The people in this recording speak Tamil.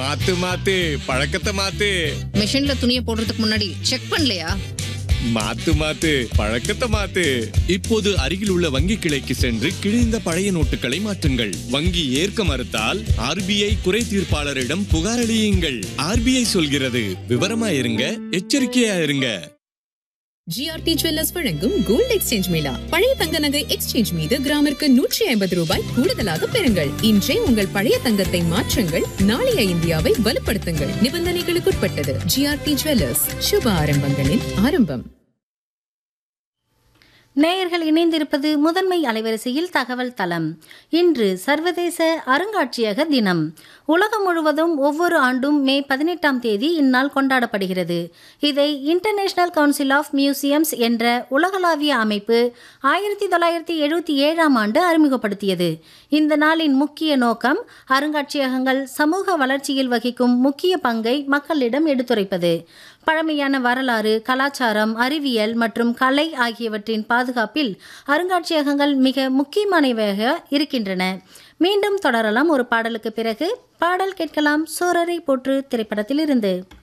மாத்து மாத்து பழக்கத்தை மாத்து மிஷின்ல துணியை போடுறதுக்கு முன்னாடி செக் பண்ணலையா மாத்து மாத்து பழக்கத்தை மாத்து இப்போது அருகில் உள்ள வங்கி கிளைக்கு சென்று கிழிந்த பழைய நோட்டுகளை மாற்றுங்கள் வங்கி ஏற்க மறுத்தால் ஆர்பிஐ குறை தீர்ப்பாளரிடம் புகார் அளியுங்கள் ஆர்பிஐ சொல்கிறது விவரமா இருங்க எச்சரிக்கையா இருங்க ஜிஆர்டி ஜுவல்லர்ஸ் வழங்கும் கோல்ட் எக்ஸ்சேஞ்ச் மேளா பழைய தங்க நகை எக்ஸ்சேஞ்ச் மீது கிராமிற்கு நூற்றி ஐம்பது ரூபாய் கூடுதலாக பெறுங்கள் இன்றே உங்கள் பழைய தங்கத்தை மாற்றுங்கள் நாளைய இந்தியாவை வலுப்படுத்துங்கள் நிபந்தனைகளுக்குட்பட்டது ஜிஆர்டி ஜுவல்லர்ஸ் சுப ஆரம்பங்களின் ஆரம்பம் நேயர்கள் இணைந்திருப்பது முதன்மை அலைவரிசையில் தகவல் தளம் இன்று சர்வதேச அருங்காட்சியக தினம் உலகம் முழுவதும் ஒவ்வொரு ஆண்டும் மே பதினெட்டாம் தேதி இந்நாள் கொண்டாடப்படுகிறது இதை இன்டர்நேஷனல் கவுன்சில் ஆஃப் மியூசியம்ஸ் என்ற உலகளாவிய அமைப்பு ஆயிரத்தி தொள்ளாயிரத்தி எழுபத்தி ஏழாம் ஆண்டு அறிமுகப்படுத்தியது இந்த நாளின் முக்கிய நோக்கம் அருங்காட்சியகங்கள் சமூக வளர்ச்சியில் வகிக்கும் முக்கிய பங்கை மக்களிடம் எடுத்துரைப்பது பழமையான வரலாறு கலாச்சாரம் அறிவியல் மற்றும் கலை ஆகியவற்றின் பாதுகாப்பில் அருங்காட்சியகங்கள் மிக முக்கியமானவையாக இருக்கின்றன மீண்டும் தொடரலாம் ஒரு பாடலுக்கு பிறகு பாடல் கேட்கலாம் சூரரை போற்று திரைப்படத்திலிருந்து